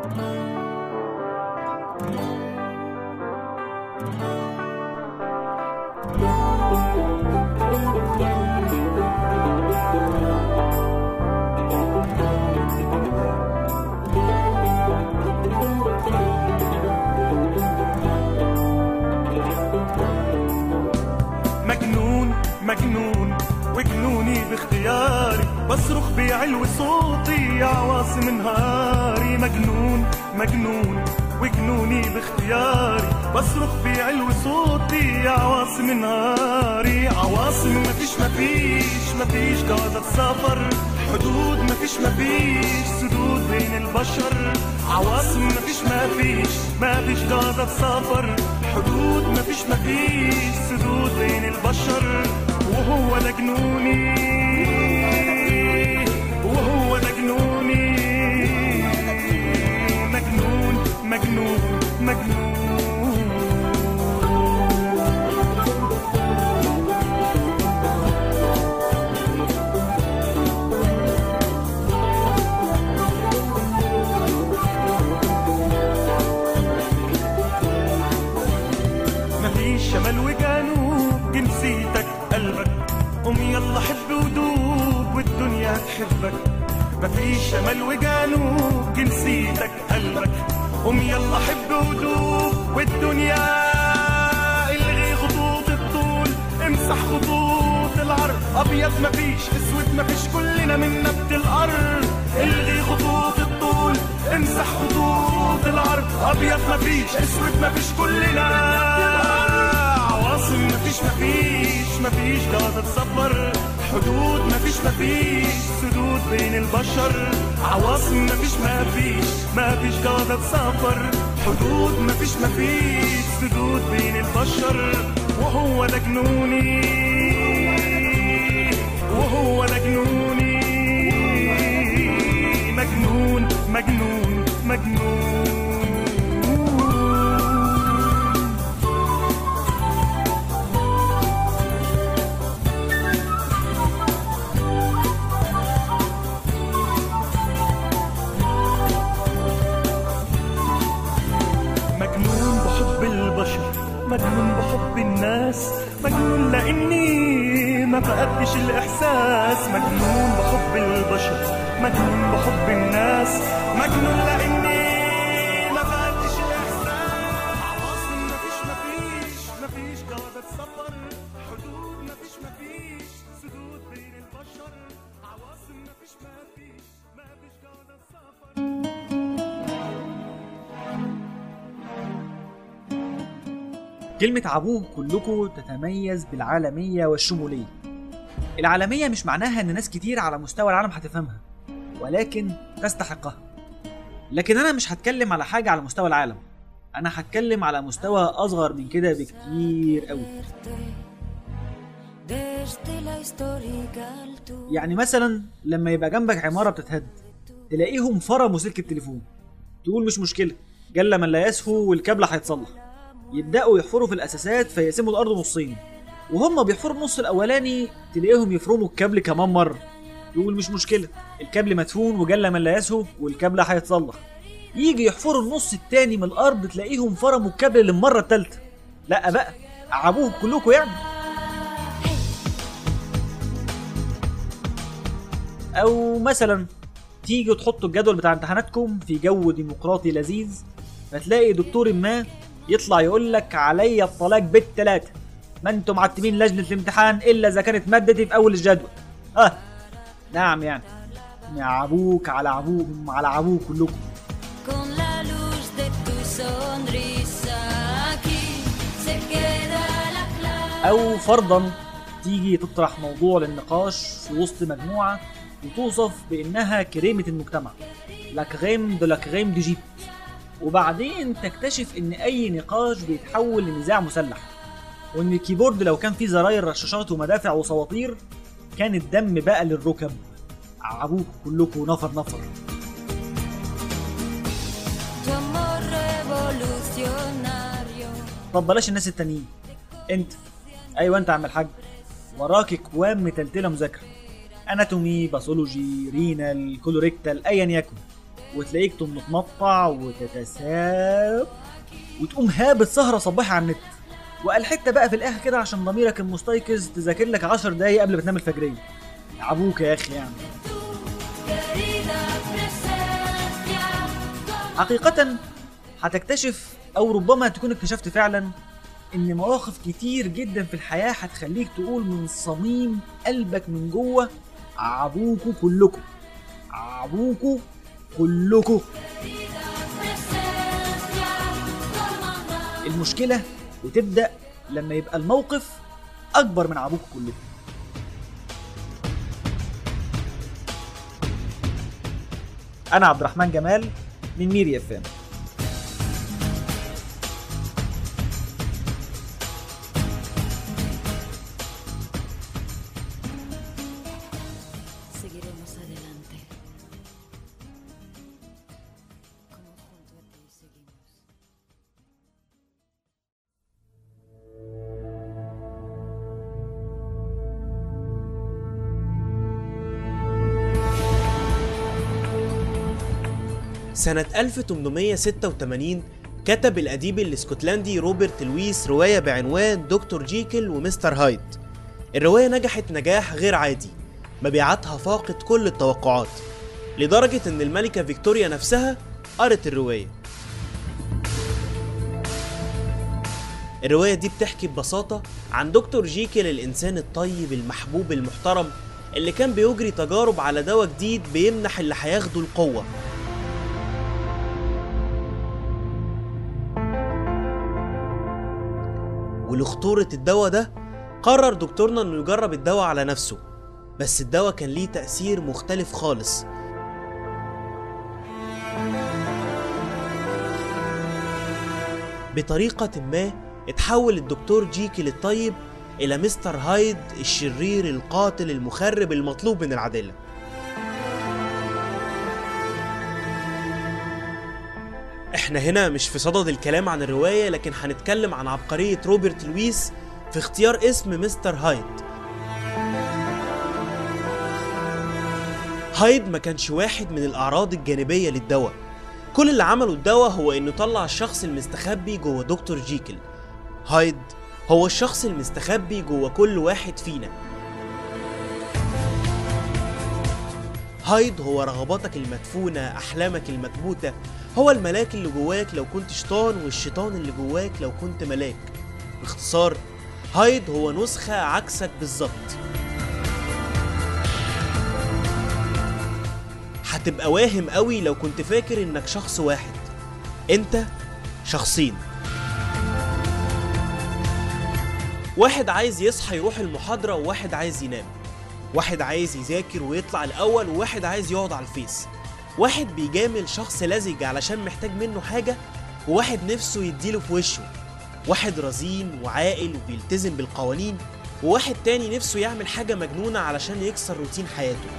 مجنون مجنون وجنوني باختياري بصرخ بعلو صوتي يا عواصم نهاري مجنون مجنون وجنوني باختياري بصرخ بعلو صوتي يا عواصم نهاري عواصم مفيش مفيش مفيش قاعدة سفر حدود مفيش مفيش سدود بين البشر عواصم مفيش مفيش مفيش قاعدة سفر حدود مفيش مفيش سدود بين البشر وهو ده جنوني وهو ده جنوني مجنون مجنون مجنون مفيش شمال وجنوب جنسيتك قلبك قوم يلا حب ودوب والدنيا تحبك مفيش شمال وجنوب جنسيتك قلبك قوم يلا حب ودوب والدنيا الغي خطوط الطول امسح خطوط العرض ابيض مفيش اسود مفيش كلنا من نبت الارض الغي خطوط الطول امسح خطوط العرض ابيض مفيش اسود مفيش كلنا عواصم مفيش مفيش مفيش قاعدة تصبر حدود مفيش مفيش سدود بين البشر عواصم مفيش مفيش مفيش قاعدة تصبر حدود مفيش مفيش سدود بين البشر وهو ده جنوني وهو ده جنوني مجنون مجنون مجنون مجنون بحب البشر مجنون بحب الناس مجنون لاني ما فقدتش الاحساس مجنون بحب البشر مجنون بحب الناس مجنون لاني ما فقدتش الاحساس عواصم مفيش مفيش مفيش قاعدة سفر حدود مفيش مفيش سدود بين البشر عواصم مفيش مفيش مفيش قاعدة سفر كلمة عبوه كلكم تتميز بالعالمية والشمولية العالمية مش معناها ان ناس كتير على مستوى العالم هتفهمها ولكن تستحقها لكن انا مش هتكلم على حاجة على مستوى العالم انا هتكلم على مستوى اصغر من كده بكتير قوي Desde la histórica altura يعني مثلا لما يبقى جنبك عمارة بتتهد تلاقيهم فرموا سلك التليفون تقول مش مشكلة جل من لا يسهو والكابل هيتصلح يبدأوا يحفروا في الأساسات فيقسموا الأرض نصين وهم بيحفروا النص الأولاني تلاقيهم يفرموا الكابل كمان مرة تقول مش مشكلة الكابل مدفون وجل من لا يسهو والكابل هيتصلح يجي يحفروا النص التاني من الأرض تلاقيهم فرموا الكابل للمرة التالتة لا بقى عبوه كلكم يعني او مثلا تيجوا تحطوا الجدول بتاع امتحاناتكم في جو ديمقراطي لذيذ فتلاقي دكتور ما يطلع يقول لك عليا الطلاق بالتلاتة ما انتم معتمين لجنة الامتحان الا اذا كانت مادتي في اول الجدول اه نعم يعني يا عبوك على عبوهم على عبوك كلكم con la luz de tu sonrisa aquí se queda la clave او فرضا تيجي تطرح موضوع للنقاش في وسط مجموعة وتوصف بانها كريمة المجتمع لا كريم دو لا كريم دي جيبت وبعدين تكتشف ان اي نقاش بيتحول لنزاع مسلح وان الكيبورد لو كان فيه زراير رشاشات ومدافع وسواطير كان الدم بقى للركب عبوك كلكم نفر نفر tu amor revolucionario طب بلاش الناس التانيين انت ايوه انت يا عم الحاج وراك اكوام متلتله مذاكره اناتومي باثولوجي رينال كولوريكتال ايا يكن وتلاقيك تقوم متمطع وتتساب وتقوم هابط سهرة صباحي على النت وقال حتة بقى في الآخر كده عشان ضميرك المستيقظ تذاكر لك 10 دقايق قبل ما تنام الفجرية عبوك يا أخي يعني Querida presencia, como حقيقة هتكتشف أو ربما تكون اكتشفت فعلا إن مواقف كتير جدا في الحياة هتخليك تقول من صميم قلبك من جوه عبوكوا كلكوا عبوكوا كلكوا presencia, como المشكلة بتبدأ لما يبقى الموقف أكبر من عبوكوا كلكوا أنا عبد الرحمن جمال من ميري اف ام Seguiremos adelante. Como junto a ti seguimos. سنة 1886 كتب الأديب الاسكتلندي روبرت لويس رواية بعنوان دكتور جيكل ومستر هايد الرواية نجحت نجاح غير عادي مبيعاتها فاقت كل التوقعات لدرجة إن الملكة فيكتوريا نفسها قرت الرواية الرواية دي بتحكي ببساطة عن دكتور جيكل الإنسان الطيب المحبوب المحترم اللي كان بيجري تجارب على دواء جديد بيمنح اللي هياخده القوة ولخطورة الدواء ده قرر دكتورنا انه يجرب الدواء على نفسه بس الدواء كان ليه تأثير مختلف خالص بطريقة ما اتحول الدكتور جيكل الطيب إلى مستر هايد الشرير القاتل المخرب المطلوب من العدالة احنا هنا مش في صدد الكلام عن الرواية لكن هنتكلم عن عبقرية روبرت لويس في اختيار اسم مستر هايد هايد ما كانش واحد من الأعراض الجانبية للدواء كل اللي عمله الدواء هو انه طلع الشخص المستخبي جوه دكتور جيكل هايد هو الشخص المستخبي جوه كل واحد فينا هايد هو رغباتك المدفونة أحلامك المكبوتة هو الملاك اللي جواك لو كنت شيطان والشيطان اللي جواك لو كنت ملاك باختصار هايد هو نسخة عكسك بالظبط هتبقى واهم قوي لو كنت فاكر انك شخص واحد انت شخصين واحد عايز يصحى يروح المحاضرة وواحد عايز ينام واحد عايز يذاكر ويطلع الأول وواحد عايز يقعد على الفيس واحد بيجامل شخص لزج علشان محتاج منه حاجة وواحد نفسه يديله في وشه واحد رزين وعاقل وبيلتزم بالقوانين وواحد تاني نفسه يعمل حاجة مجنونة علشان يكسر روتين حياته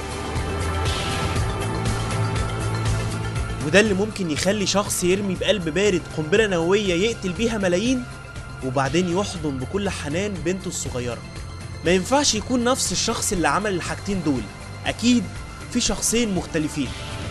وده اللي ممكن يخلي شخص يرمي بقلب بارد قنبلة نووية يقتل بيها ملايين وبعدين يحضن بكل حنان بنته الصغيرة ما ينفعش يكون نفس الشخص اللي عمل الحاجتين دول أكيد في شخصين مختلفين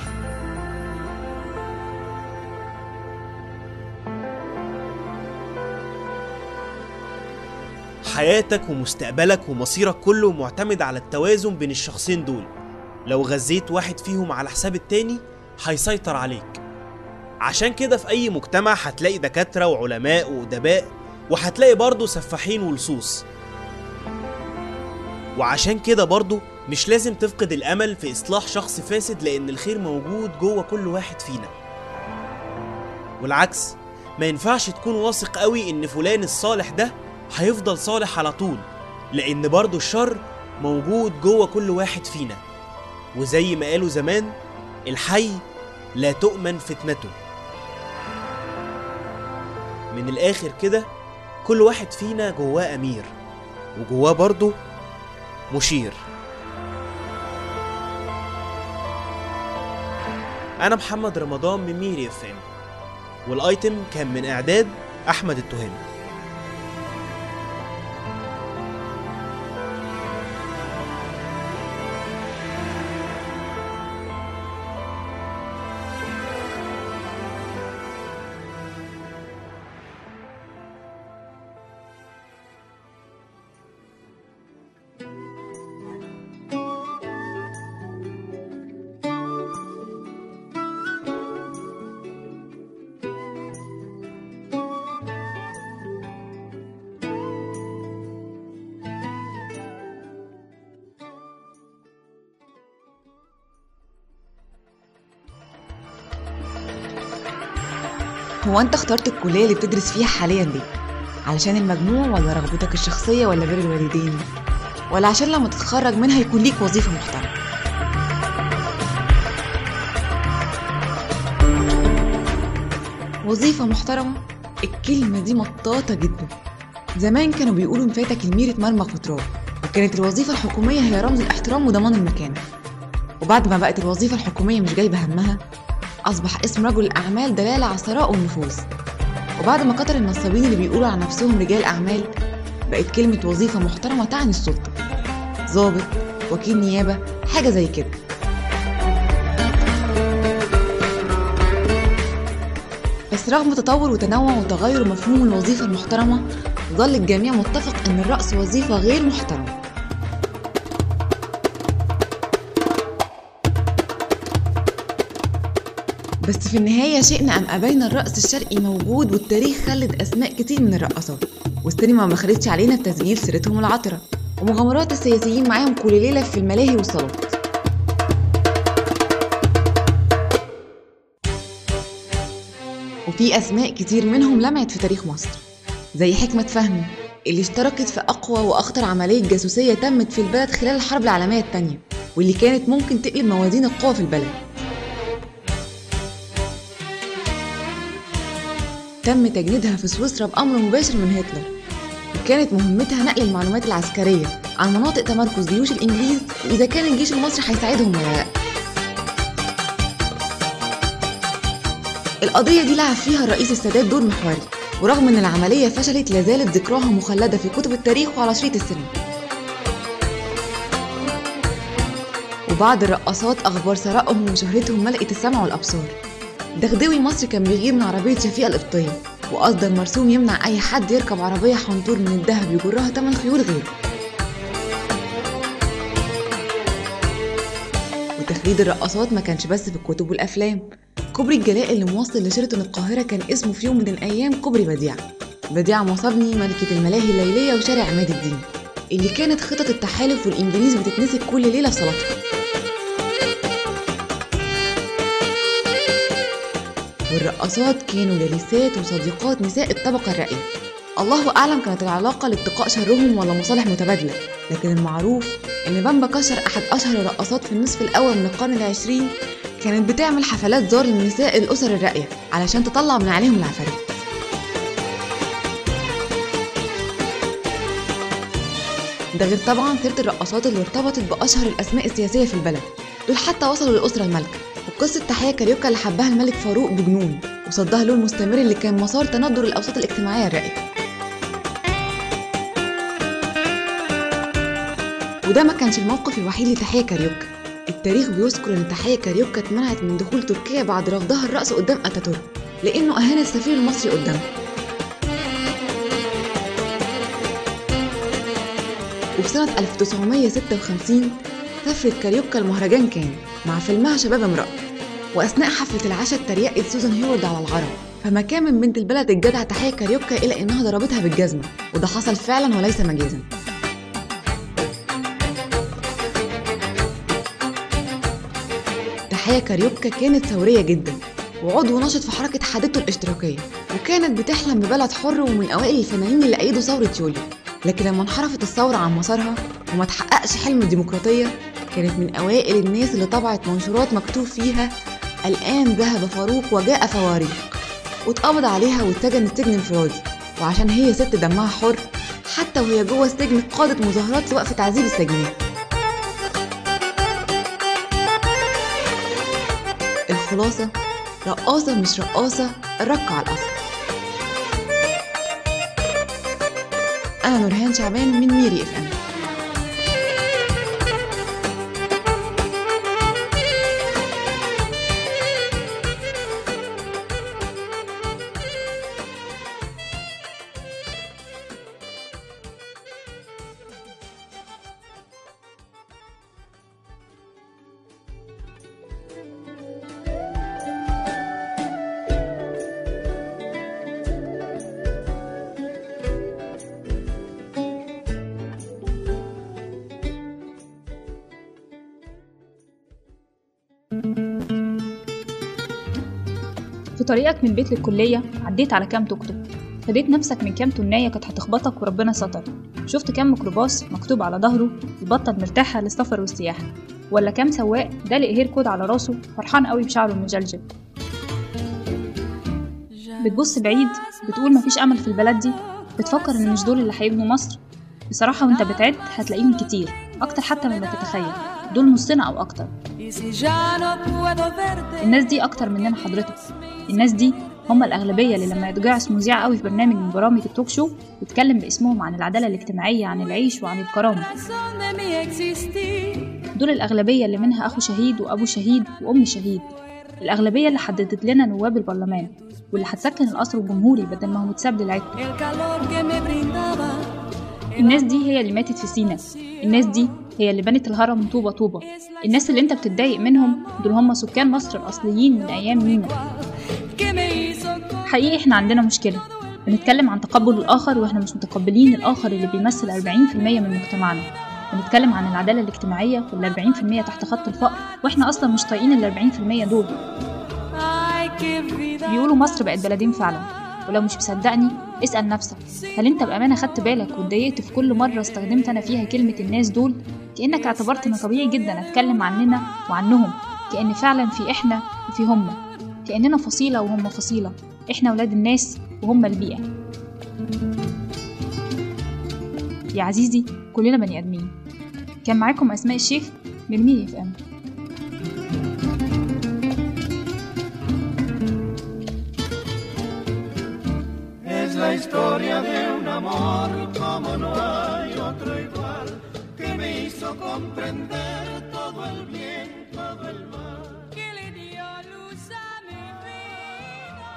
حياتك ومستقبلك ومصيرك كله معتمد على التوازن بين الشخصين دول لو غذيت واحد فيهم على حساب التاني هيسيطر عليك عشان كده في أي مجتمع هتلاقي دكاترة وعلماء وأدباء وهتلاقي برضه سفاحين ولصوص وعشان كده برضه مش لازم تفقد الأمل في إصلاح شخص فاسد لأن الخير موجود جوه كل واحد فينا والعكس ما ينفعش تكون واثق قوي إن فلان الصالح ده هيفضل صالح على طول لأن برضه الشر موجود جوه كل واحد فينا وزي ما قالوا زمان الحي لا تؤمن فتنته من الآخر كده كل واحد فينا جواه أمير وجواه برضه مشير أنا محمد رمضان من ميري اف ام والايتم كان من إعداد أحمد التهامي هو انت اخترت الكلية اللي بتدرس فيها حاليا ليه؟ علشان المجموع ولا رغبتك الشخصية ولا بر الوالدين؟ ولا عشان لما تتخرج منها يكون ليك وظيفة محترمة؟ وظيفة محترمة؟ الكلمة دي مطاطة جدا زمان كانوا بيقولوا إن فاتك المير اتمرمغ في تراب وكانت الوظيفة الحكومية هي رمز الاحترام وضمان المكانة وبعد ما بقت الوظيفة الحكومية مش جايبة همها أصبح اسم رجل الأعمال دلالة على الثراء والنفوذ وبعد ما كتر النصابين اللي بيقولوا على نفسهم رجال أعمال بقت كلمة وظيفة محترمة تعني السلطة ضابط وكيل نيابة حاجة زي كده بس رغم تطور وتنوع وتغير مفهوم الوظيفة المحترمة ظل الجميع متفق أن الرأس وظيفة غير محترمة بس في النهاية شئنا أم أبينا الرقص الشرقي موجود والتاريخ خلد أسماء كتير من الرقصات والسينما ما خلتش علينا بتسجيل سيرتهم العطرة ومغامرات السياسيين معاهم كل ليلة في الملاهي والصالات وفي أسماء كتير منهم لمعت في تاريخ مصر زي حكمة فهمي اللي اشتركت في أقوى وأخطر عملية جاسوسية تمت في البلد خلال الحرب العالمية التانية واللي كانت ممكن تقلب موازين القوى في البلد تم تجنيدها في سويسرا بأمر مباشر من هتلر وكانت مهمتها نقل المعلومات العسكرية عن مناطق تمركز جيوش الإنجليز وإذا كان الجيش المصري هيساعدهم ولا لأ القضية دي لعب فيها الرئيس السادات دور محوري ورغم ان العملية فشلت لازالت ذكراها مخلدة في كتب التاريخ وعلى شريط السينما وبعض الرقصات أخبار ثرائهم وشهرتهم ملأت السمع والأبصار دغدوي مصر كان بيغير من عربية شفيقة القبطية وأصدر مرسوم يمنع أي حد يركب عربية حنطور من الذهب يجرها تمن خيول غيره وتخليد الرقصات ما كانش بس في الكتب والأفلام كوبري الجلاء اللي موصل لشيراتون القاهرة كان اسمه في يوم من الأيام كوبري بديعة بديعة مصابني ملكة الملاهي الليلية وشارع عماد الدين اللي كانت خطط التحالف والإنجليز بتتنسك كل ليلة في صلاتها والرقصات كانوا جليسات وصديقات نساء الطبقة الراقية الله أعلم كانت العلاقة لاتقاء شرهم ولا مصالح متبادلة لكن المعروف إن بامبا كشر أحد أشهر الرقصات في النصف الأول من القرن العشرين كانت بتعمل حفلات زار للنساء الأسر الراقية علشان تطلع من عليهم العفاريت ده غير طبعا سيرة الرقصات اللي ارتبطت بأشهر الأسماء السياسية في البلد دول حتى وصلوا للأسرة المالكة وقصة تحية كاريوكا اللي حبها الملك فاروق بجنون وصدها له المستمر اللي كان مسار تندر الأوساط الاجتماعية الراقية وده ما كانش الموقف الوحيد لتحية كاريوكا التاريخ بيذكر ان تحية كاريوكا اتمنعت من دخول تركيا بعد رفضها الرأس قدام اتاتورك لانه اهان السفير المصري قدامه وفي سنة 1956 سافرت كاريوكا المهرجان كان مع فيلمها شباب امرأة وأثناء حفلة العشاء اتريقت سوزان هيورد على العرب فما كان من بنت البلد الجدعة تحية كاريوكا إلا إنها ضربتها بالجزمة وده حصل فعلا وليس مجازا تحية كاريوكا كانت ثورية جدا وعضو نشط في حركة حديثه الاشتراكية وكانت بتحلم ببلد حر ومن أوائل الفنانين اللي أيدوا ثورة يوليو لكن لما انحرفت الثورة عن مسارها وما تحققش حلم الديمقراطية كانت من أوائل الناس اللي طبعت منشورات مكتوب فيها الآن ذهب فاروق وجاء فواريق واتقبض عليها واتسجنت سجن انفرادي وعشان هي ست دمها حر حتى وهي جوه السجن قادت مظاهرات لوقف تعذيب السجنين الخلاصة رقاصة مش رقاصة الرق على الأصل أنا نورهان شعبان من ميري اف ام في طريقك من البيت للكلية عديت على كام توك توك فديت نفسك من كام تناية كانت هتخبطك وربنا ستر شفت كام ميكروباص مكتوب على ظهره البطة مرتاحة للسفر والسياحة ولا كام سواق دالق هير كود على راسه فرحان قوي بشعره المجلجل بتبص بعيد بتقول مفيش أمل في البلد دي بتفكر إن مش دول اللي هيبنوا مصر بصراحة وانت بتعد هتلاقيهم كتير أكتر حتى مما تتخيل دول نصنا أو أكتر Y si ya no puedo verte, الناس دي أكتر مننا حضرتك الناس دي هم الأغلبية اللي لما يتجعس مذيع قوي في برنامج من برامج التوك شو يتكلم باسمهم عن العدالة الاجتماعية عن العيش وعن الكرامة razón de mi existir. دول الأغلبية اللي منها أخو شهيد وأبو شهيد وأم شهيد الأغلبية اللي حددت لنا نواب البرلمان واللي هتسكن القصر الجمهوري بدل ما هو متساب للعتب El calor que me brindaba. الناس دي هي اللي ماتت في سينا الناس دي هي اللي بنت الهرم طوبة طوبة الناس اللي انت بتتضايق منهم دول هم سكان مصر الأصليين من أيام مينا Que me hizo حقيقي احنا عندنا مشكلة بنتكلم عن تقبل الآخر واحنا مش متقبلين الآخر اللي بيمثل 40% من مجتمعنا بنتكلم عن العدالة الاجتماعية وال 40% تحت خط الفقر واحنا أصلا مش طايقين ال 40% دول Ay, qué vida. بيقولوا مصر بقت بلدين فعلا ولو مش مصدقني اسأل نفسك هل انت بأمانة خدت بالك واتضايقت في كل مرة استخدمت أنا فيها كلمة الناس دول كأنك اعتبرت إن طبيعي جدا أتكلم عننا وعنهم كأن فعلا في إحنا وفي هم كأننا فصيلة وهم فصيلة إحنا ولاد الناس وهم البيئة يا عزيزي كلنا بني آدمين كان معاكم أسماء الشيخ من ميري اف ام Es la historia de un amor como no hay otro igual, que me hizo comprender todo el bien, todo el mal. Que le dio luz a mi vida.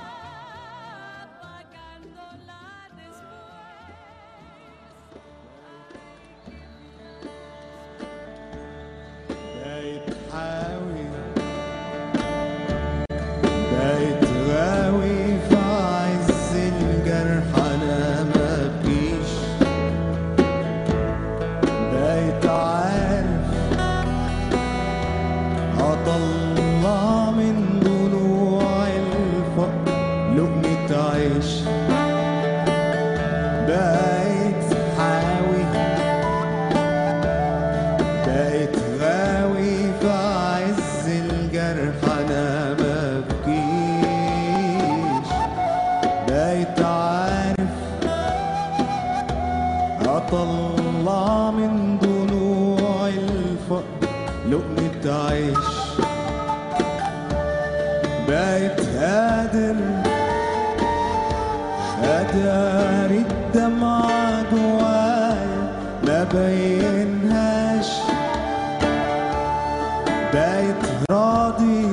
Apagándola después. بقيت حاوي بقيت غاوي في عز الجرح انا مبكيش بقيت عارف اطلع من ضلوع الفقر لقمة عيش بقيت حاوي بقيت غاوي في عز الجرح انا مبكيش بقيت عارف اطلع من ضلوع الفقر لقمة عيش بقيت قادر اداري الدمعة جوايا ما بينهاش بقيت راضي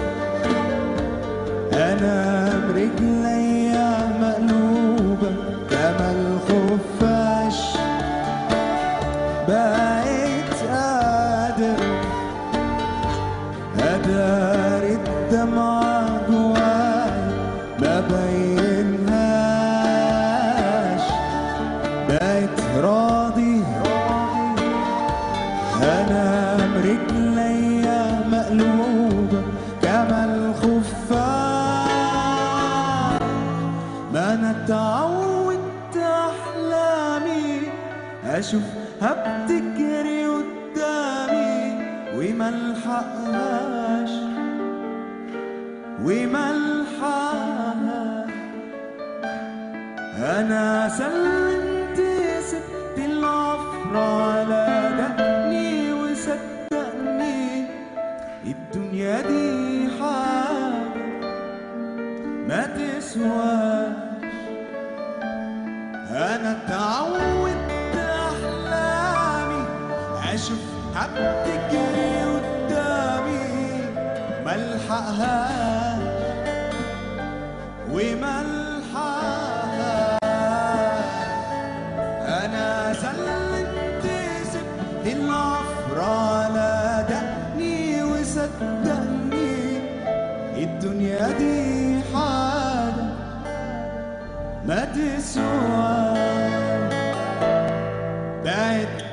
انا برجليا مقلوبة كما الخفاش بقيت قادر اداري الدمعة جوايا ما بينهاش بقيت راضي انا برجليا مقلوبة كما الخفاش ما انا اتعودت احلامي اشوفها بتجري قدامي وملحقهاش وملحقهاش انا سلمت سبت العفر على دقني وصدقني الدنيا دي حاجة ما تسواش انا اتعودت احلامي اشوفها بتجري قدامي ملحقهاش وملحقهاش انا سلمت سبت العفر على دقني وصدقني الدنيا دي حاجة ما تسوى بقت